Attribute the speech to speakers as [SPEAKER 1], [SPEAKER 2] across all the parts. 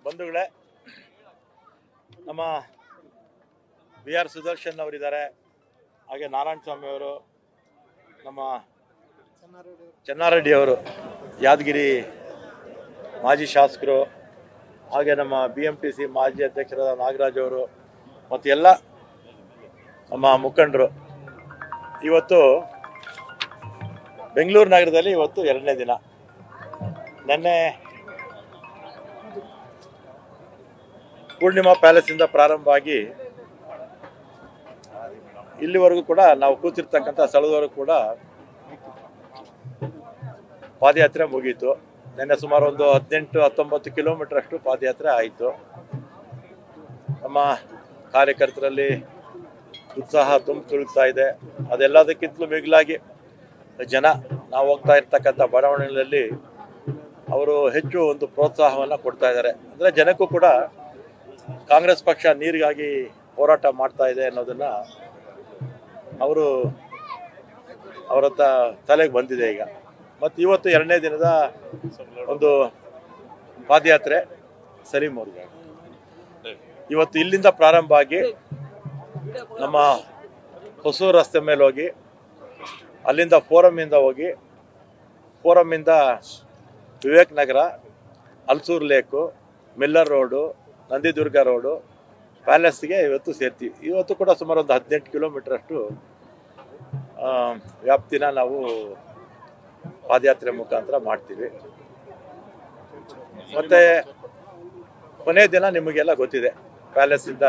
[SPEAKER 1] ಬಂಧುಗಳೇ ನಮ್ಮ B R Sudarshan ಅವರಿದ್ದಾರೆ ಹಾಗೆ ನಾರಾಯಣ ಸ್ವಾಮಿ ಅವರು ನಮ್ಮ ಚೆನ್ನಾರೆಡ್ಡಿ ಅವರು ಯಾದಗಿರಿ ಮಾಜಿ ಶಾಸಕರು ಹಾಗೆ ನಮ್ಮ ಬಿ ಎಂ ಟಿ ಸಿ ಮಾಜಿ ಅಧ್ಯಕ್ಷರಾದ ನಾಗರಾಜ್ ಅವರು ಮತ್ತು ಎಲ್ಲ ನಮ್ಮ ಮುಖಂಡರು ಇವತ್ತು ಬೆಂಗಳೂರು ನಗರದಲ್ಲಿ ಇವತ್ತು ಎರಡನೇ ದಿನ ನಿನ್ನೆ ಪೂರ್ಣಿಮಾ ಪ್ಯಾಲೇಸಿಂದ ಪ್ರಾರಂಭ ಆಗಿ ಇಲ್ಲಿವರೆಗೂ ಕೂಡ ನಾವು ಕೂತಿರ್ತಕ್ಕಂಥ ಸ್ಥಳದವರೆಗೂ ಕೂಡ ಪಾದಯಾತ್ರೆ ಮುಗೀತು ನಿನ್ನೆ ಸುಮಾರು ಒಂದು ಹದಿನೆಂಟು ಹತ್ತೊಂಬತ್ತು ಕಿಲೋಮೀಟರ್ ಅಷ್ಟು ಪಾದಯಾತ್ರೆ ಆಯಿತು ನಮ್ಮ ಕಾರ್ಯಕರ್ತರಲ್ಲಿ ಉತ್ಸಾಹ ತುಂಬ ತುಳುಕ್ತಾ ಇದೆ ಅದೆಲ್ಲದಕ್ಕಿಂತಲೂ ಮಿಗಿಲಾಗಿ ಜನ ನಾವು ಹೋಗ್ತಾ ಇರ್ತಕ್ಕಂಥ ಬಡಾವಣೆಗಳಲ್ಲಿ ಅವರು ಹೆಚ್ಚು ಒಂದು ಪ್ರೋತ್ಸಾಹವನ್ನು ಕೊಡ್ತಾ ಇದ್ದಾರೆ ಅಂದರೆ ಜನಕ್ಕೂ ಕೂಡ ಕಾಂಗ್ರೆಸ್ ಪಕ್ಷ ನೀರಿಗಾಗಿ ಹೋರಾಟ ಮಾಡ್ತಾ ಇದೆ ಅನ್ನೋದನ್ನ ಅವರು ಅವರ ತ- ತಲೆಗೆ ಬಂದಿದೆ ಈಗ ಮತ್ತು ಇವತ್ತು ಎರಡನೇ ದಿನದ ಒಂದು ಪಾದಯಾತ್ರೆ ಸರಿ ಮೂರ್ಗ ಇವತ್ತು ಇಲ್ಲಿಂದ ಪ್ರಾರಂಭ ಆಗಿ ನಮ್ಮ ಹೊಸೂರು ರಸ್ತೆ ಮೇಲೆ ಹೋಗಿ ಅಲ್ಲಿಂದ ಫೋರಮ್ಮಿಂದ ಹೋಗಿ ಫೋರಮ್ಮಿಂದ Vivek Nagar Halsuru lake Miller road Nandidurga road ಪ್ಯಾಲೇಸ್ಗೆ ಇವತ್ತು ಸೇರ್ತೀವಿ ಇವತ್ತು ಕೂಡ ಸುಮಾರು ಒಂದು ಹದಿನೆಂಟು ಕಿಲೋಮೀಟರ್ ಅಷ್ಟು ಆ, ವ್ಯಾಪ್ತಿನ ನಾವು ಪಾದಯಾತ್ರೆ ಮುಖಾಂತರ ಮಾಡ್ತೀವಿ ಮತ್ತೆ ಕೊನೆ ದಿನ ನಿಮಗೆಲ್ಲ ಗೊತ್ತಿದೆ ಪ್ಯಾಲೇಸಿಂದ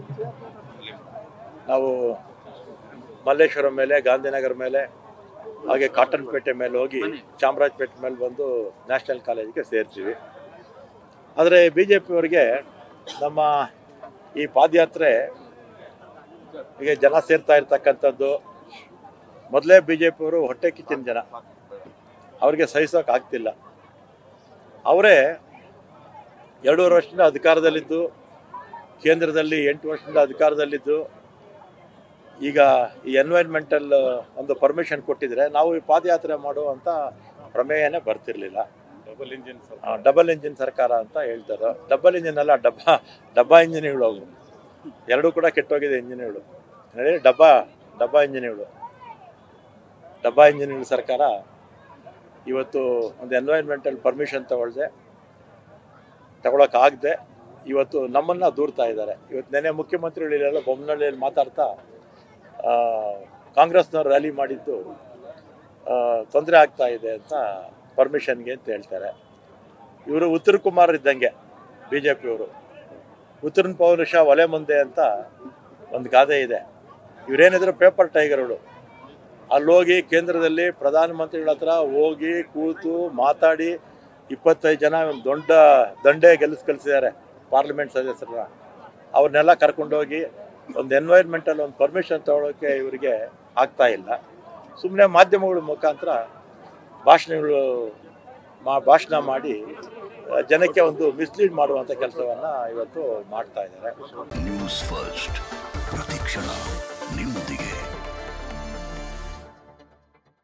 [SPEAKER 1] ನಾವು ಮಲ್ಲೇಶ್ವರಂ ಮೇಲೆ ಗಾಂಧಿನಗರ ಮೇಲೆ ಹಾಗೆ ಕಾಟನ್ ಪೇಟೆ ಮೇಲೆ ಹೋಗಿ ಚಾಮರಾಜಪೇಟೆ ಮೇಲೆ ಬಂದು ನ್ಯಾಷನಲ್ ಕಾಲೇಜಿಗೆ ಸೇರ್ತೀವಿ ಆದರೆ ಬಿ ಜೆ ಪಿಯವರಿಗೆ ನಮ್ಮ ಈ ಪಾದಯಾತ್ರೆ ಈಗ ಜನ ಸೇರ್ತಾ ಇರ್ತಕ್ಕಂಥದ್ದು ಮೊದಲೇ ಬಿ ಜೆ ಪಿಯವರು ಹೊಟ್ಟೆ ಕಿಚ್ಚಿನ ಜನ ಅವ್ರಿಗೆ ಸಹಿಸೋಕೆ ಆಗ್ತಿಲ್ಲ ಅವರೇ ಎರಡೂವರೆ ವರ್ಷದಿಂದ ಅಧಿಕಾರದಲ್ಲಿದ್ದು ಕೇಂದ್ರದಲ್ಲಿ ಎಂಟು ವರ್ಷದಿಂದ ಅಧಿಕಾರದಲ್ಲಿದ್ದು ಈಗ ಈ ಎನ್ವೈರ್ಮೆಂಟಲ್ ಒಂದು ಪರ್ಮಿಷನ್ ಕೊಟ್ಟಿದ್ರೆ ನಾವು ಈ ಪಾದಯಾತ್ರೆ ಮಾಡುವಂಥ ಪ್ರಮೇಯನೇ ಬರ್ತಿರ್ಲಿಲ್ಲ
[SPEAKER 2] double engine sir
[SPEAKER 1] double engine ಸರ್ಕಾರ ಅಂತ ಹೇಳ್ತಾರೆ ಡಬಲ್ ಇಂಜಿನ್ ಅಲ್ಲ ಡಬ್ಬ ಡಬ್ಬಾ ಇಂಜಿನ್ಗಳು ಅವು ಎರಡೂ ಕೂಡ ಕೆಟ್ಟೋಗಿದೆ ಇಂಜಿನ್ಗಳು ನೋಡಿ ಡಬ್ಬಾ ಡಬ್ಬಾ ಇಂಜಿನ್ಗಳು ಡಬ್ಬಾ ಇಂಜಿನ್ಗಳ ಸರ್ಕಾರ ಇವತ್ತು ಒಂದು ಎನ್ವೈರ್ಮೆಂಟಲ್ ಪರ್ಮಿಷನ್ ತಗೊಳ್ದೆ ತಗೊಳಕ್ಕಾಗದೆ ಇವತ್ತು ನಮ್ಮನ್ನ ದೂರ್ತಾ ಇದ್ದಾರೆ ಇವತ್ತು ನೆನೆ ಮುಖ್ಯಮಂತ್ರಿಗಳು ಇಲ್ಲೆಲ್ಲ ಬೊಮ್ಮನಹಳ್ಳಿಯಲ್ಲಿ ಮಾತಾಡ್ತಾ ಆ, ಕಾಂಗ್ರೆಸ್ನವ್ರು ರ್ಯಾಲಿ ಮಾಡಿದ್ದು ತೊಂದರೆ ಆಗ್ತಾ ಇದೆ ಅಂತ ಪರ್ಮಿಷನ್ಗೆ ಅಂತ ಹೇಳ್ತಾರೆ ಇವರು ಉತ್ತರ ಕುಮಾರ್ ಇದ್ದಂಗೆ ಬಿ ಜೆ ಪಿಯವರು ಉತ್ತರನ್ ಪೌರುಷ ಒಲೆ ಮುಂದೆ ಅಂತ ಒಂದು ಗಾದೆ ಇದೆ ಇವರೇನಿದ್ರು ಪೇಪರ್ ಟೈಗರ್ಗಳು ಅಲ್ಲೋಗಿ ಕೇಂದ್ರದಲ್ಲಿ ಪ್ರಧಾನಮಂತ್ರಿಗಳ ಹತ್ರ ಹೋಗಿ ಕೂತು ಮಾತಾಡಿ ಇಪ್ಪತ್ತೈದು ಜನ ಒಂದು ದೊಡ್ಡ ದಂಡೆ ಗೆಲ್ಲಿಸ್ ಕಳಿಸಿದ್ದಾರೆ ಪಾರ್ಲಿಮೆಂಟ್ ಸದಸ್ಯರನ್ನ ಅವ್ರನ್ನೆಲ್ಲ ಕರ್ಕೊಂಡೋಗಿ ಒಂದು ಎನ್ವೈರ್ಮೆಂಟಲ್ ಒಂದು ಪರ್ಮಿಷನ್ ತಗೊಳ್ಳೋಕೆ ಇವರಿಗೆ ಆಗ್ತಾ ಇಲ್ಲ ಸುಮ್ಮನೆ ಮಾಧ್ಯಮಗಳ ಮುಖಾಂತರ ಭಾಷಣಗಳು ಮಾ ಭಾಷಣ ಮಾಡಿ ಆ, ಜನಕ್ಕೆ ಒಂದು ಮಿಸ್ಲೀಡ್ ಮಾಡುವಂಥ ಕೆಲಸವನ್ನು ಇವತ್ತು ಮಾಡ್ತಾ ಇದ್ದಾರೆ
[SPEAKER 3] ನ್ಯೂಸ್ ಫಸ್ಟ್ ಪ್ರತಿಕ್ಷಣ